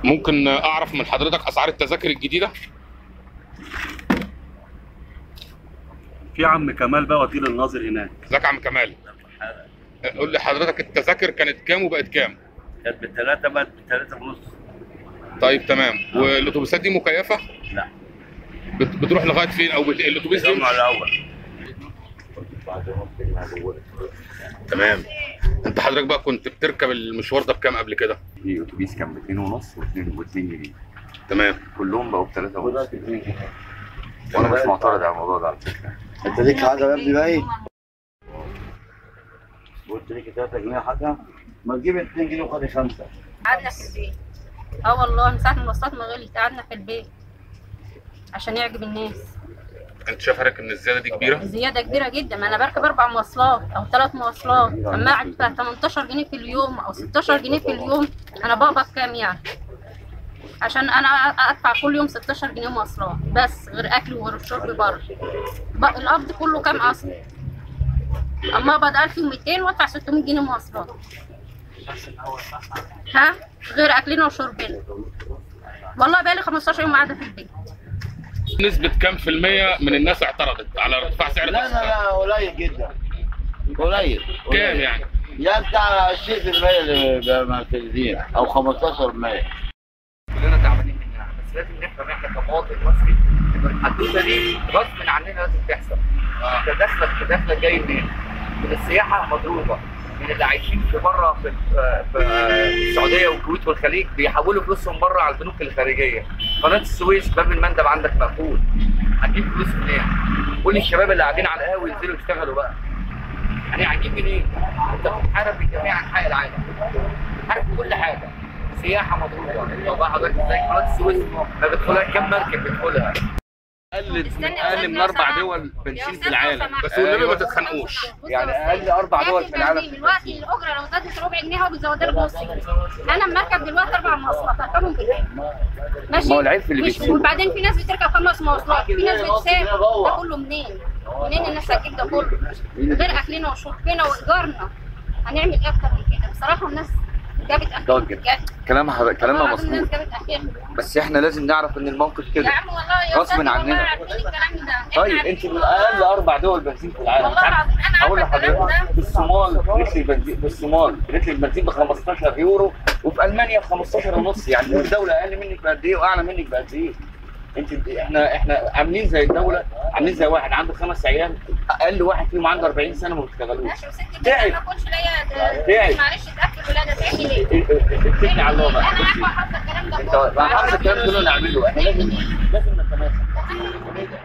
ممكن اعرف من حضرتك اسعار التذاكر الجديده في عم كمال بقى وكيل الناظر هناك ازيك يا عم كمال قول لي حضرتك التذاكر كانت كام وبقت كام كانت بالثلاثة بقت بالثلاثة ونص طيب تمام والاتوبيسات دي مكيفه لا بت- بتروح لغايه فين او بت... الاتوبيس دي الجمعة الأول تمام انت حضرتك بقى كنت بتركب المشوار ده بكام قبل كده في اتوبيس كان ب 2 ونص و2 و2 جنيه تمام كلهم بقوا ب 3 ونص وانا مش معترض على الموضوع ده على فكره انت ليك حاجه يا ابني باين قلت لك 3 جنيه حاجة ما تجيب 2 جنيه وخدي خمسة قعدنا في البيت اه والله من ساعة ما المواصلات ما غليت قعدنا في البيت عشان يعجب الناس انت شايف حضرتك ان الزياده دي كبيره زيادة كبيرة جدا ما انا بركب اربع مواصلات او ثلاث مواصلات اما ادفع 18 جنيه في اليوم او 16 جنيه في اليوم انا بقبض كام يعني عشان انا ادفع كل يوم 16 جنيه مواصلات بس غير اكل وغير شرب بره بقى القبض كله كام اصلا اما اقبض 1200 وادفع 600 جنيه مواصلات ها غير اكلنا وشربنا والله بقالي 15 يوم قاعده في البيت نسبه كام في الميه من الناس اعترضت على ارتفاع سعر لا لا التذكرة؟ لا قليل جدا قليل كام يعني يعني بتاع 20% اللي بقى معترضين او 15% كلنا تعبانين منها بس لازم نفهم احنا كمواطن مصري ان الحدوته دي غصب عننا لازم تحصل تدخلك تدخلك جاي منين؟ من السياحه مضروبه من اللي عايشين في بره في, في السعوديه والكويت والخليج بيحولوا فلوسهم بره على البنوك الخارجيه قناه السويس باب المندب عندك مقفول هتجيب فلوس منين؟ قول للشباب اللي قاعدين على القهوه ينزلوا يشتغلوا بقى يعني هتجيب منين؟ انت بتحارب بجميع انحاء العالم بتحارب في كل حاجه سياحه مضروبه لو بقى حضرتك زي قناه السويس ما بتدخلها كام مركب بتدخلها اقل اقل من اربع دول بنزين في العالم بس والنبي ما تتخانقوش يعني اقل اربع دول في العالم دلوقتي الاجره لو زادت ربع جنيه هو بيزودها لك نص جنيه انا مركب دلوقتي اربع مواصلات اركبهم بالليل ماشي ما هو العيب في اللي مش- بيسوق. وبعدين في ناس بتركب خمس مواصلات في ناس بتسافر ده كله منين؟ منين الناس هتجيب ده كله؟ غير اكلنا وشربنا وايجارنا هنعمل ايه اكتر من كده؟ بصراحه الناس جابت اخرها ضجت. بجد. كلام حضر- كلامنا والله العظيم مظبوط الناس جابت اخرها بس احنا لازم نعرف ان الموقف يا كده عم والله يا غصب أستاذ والله عننا. عارفين الكلام ده إحنا طيب عارفين انت من اقل اربع دول بنزين في العالم والله العظيم انا هقول عارفه الكلام لحضرتك ده في الصومال لتر البنزين في الصومال لتر البنزين ب 15 يورو وفي المانيا ب 15 ونص يعني كل دوله اقل منك بقد ايه واعلى منك بقد ايه انت احنا احنا عاملين زي الدوله عاملين زي واحد عنده خمس عيال اقل واحد فيهم عنده 40 سنه ما بيشتغلوش ماشي وست تعب. كده ما اكونش ليا تعب. معلش تاكل ولاده تعمل ايه؟ اتكلي على الله انا بقى عارفه بصي حافظه الكلام ده انت ما حافظ الكلام كله نعمله احنا لازم لازم نتماسك